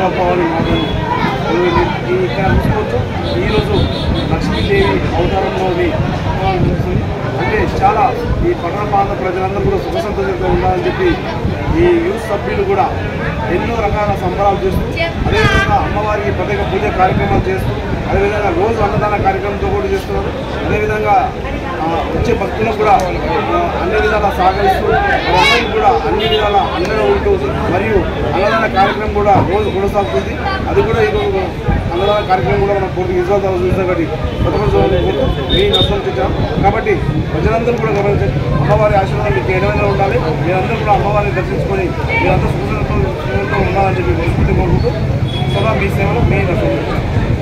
భవాని మాతను ఈ ఇక్కడ చూసుకోవచ్చు ఈరోజు లక్ష్మీదేవి అవతారంలోని భగవాన్ చూస్తుంది అంటే చాలా ఈ పట్టణ ప్రాంత ప్రజలందరూ కూడా సుఖ సంతోషంతో ఉండాలని చెప్పి ఈ యూత్ సభ్యులు కూడా ఎన్నో రకాల సంబరాలు చేస్తూ అదేవిధంగా అమ్మవారికి ప్రత్యేక పూజ కార్యక్రమాలు చేస్తూ అదేవిధంగా రోజు అన్నదాన కార్యక్రమంతో కూడా చేస్తున్నారు అదేవిధంగా ఆ, వచ్చే భక్తులకు కూడా ఆ, అన్ని విధాలా సహకరిస్తూ వాళ్ళందరికీ కూడా అన్ని విధాల అండగా ఉంటూ మరియు అన్నదాన కార్యక్రమం కూడా రోజు కొనసాగుతుంది అది కూడా ఈరోజు అన్నదాన కార్యక్రమం కూడా మనం పూర్తి విజువల్ ద్వారా చూసాం కాబట్టి ప్రతిపక్షం మీ నష్టం తెచ్చాం కాబట్టి ప్రజలందరూ కూడా గమనించండి అమ్మవారి ఆశీర్వాదం మీకు ఏడవైనా ఉండాలి మీరందరూ కూడా అమ్మవారిని దర్శించుకొని మీరంతా సుఖంతో సుఖంతో ఉండాలని చెప్పి మనస్ఫూర్తి కోరుకుంటూ సదా మీ సేవలో మీ నష్టం తెచ్చాం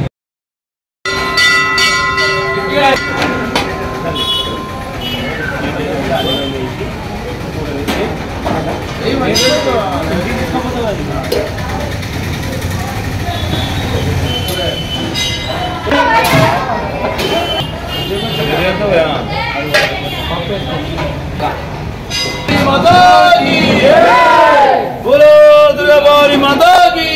बोलो दुर्गा भवानी माता की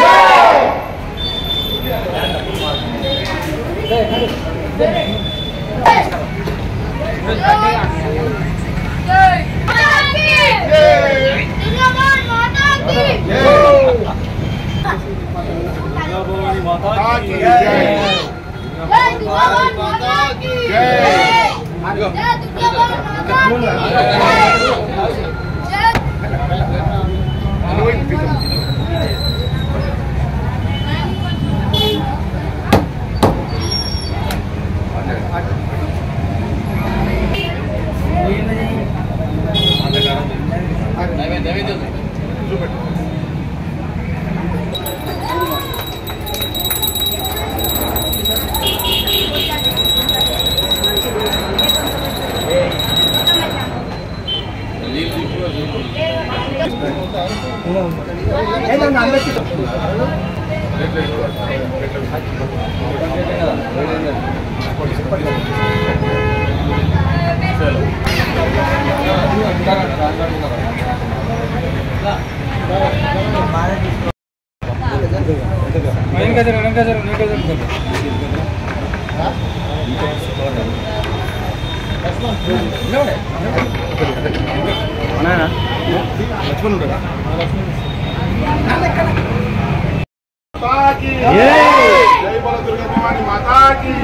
జై బల దుర్గా భవాని మాతాకి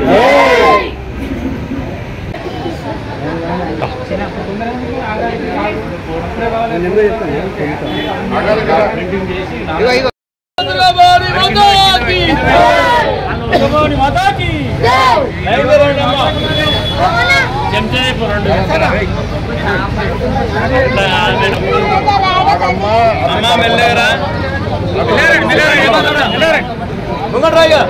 दुर्गा भवानी माता की दुर्गा भवानी माता की లైవ్ రండి అమ్మా చెంచా రెండు అమ్మా మెల్లగరా ముంగడు రాయిగా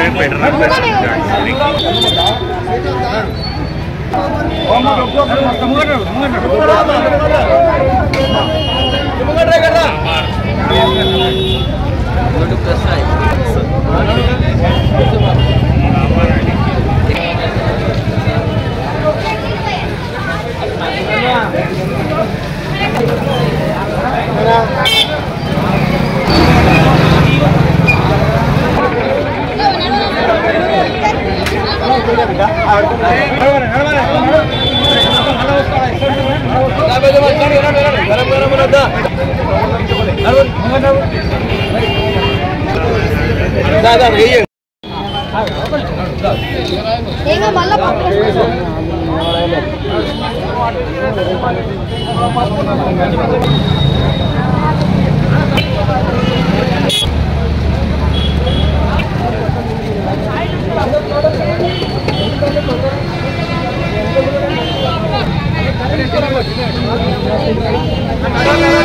ముంగడు రాయి కదా ఏమో మళ్ళా పక్కన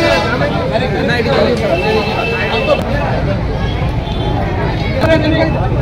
అన్న